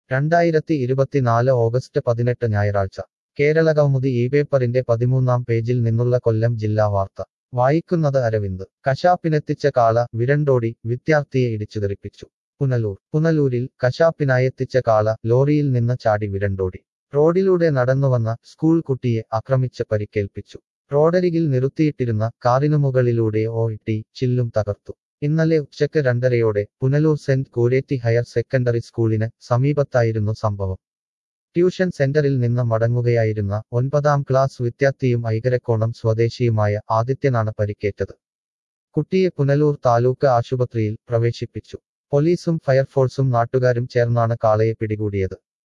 രണ്ടായിരത്തി ഇരുപത്തിനാല് ഓഗസ്റ്റ് പതിനെട്ട് ഞായറാഴ്ച കേരളകൗമുദി ഈ പേപ്പറിന്റെ പതിമൂന്നാം പേജിൽ നിന്നുള്ള കൊല്ലം ജില്ലാ വാർത്ത വായിക്കുന്നത് അരവിന്ദ് കശാപ്പിനെത്തിച്ച കാള വിരണ്ടോടി വിദ്യാർത്ഥിയെ ഇടിച്ചുതെറിപ്പിച്ചു പുനലൂർ പുനലൂരിൽ കശാപ്പിനായെത്തിച്ച കാള ലോറിയിൽ നിന്ന് ചാടി വിരണ്ടോടി റോഡിലൂടെ നടന്നുവന്ന സ്കൂൾ കുട്ടിയെ ആക്രമിച്ച് പരിക്കേൽപ്പിച്ചു റോഡരികിൽ നിർത്തിയിട്ടിരുന്ന കാറിനു മുകളിലൂടെ ഓയിട്ടി ചില്ലും തകർത്തു ഇന്നലെ ഉച്ചയ്ക്ക് രണ്ടരയോടെ Punalur saint Goretti higher secondary സ്കൂളിന് സമീപത്തായിരുന്നു സംഭവം ട്യൂഷൻ സെന്ററിൽ നിന്ന് മടങ്ങുകയായിരുന്ന ഒൻപതാം ക്ലാസ് വിദ്യാർത്ഥിയും ഐകരക്കോണം സ്വദേശിയുമായ ആദിത്യനാണ് പരിക്കേറ്റത് കുട്ടിയെ പുനലൂർ താലൂക്ക് ആശുപത്രിയിൽ പ്രവേശിപ്പിച്ചു പോലീസും ഫയർഫോഴ്സും നാട്ടുകാരും ചേർന്നാണ് കാളയെ പിടികൂടിയത്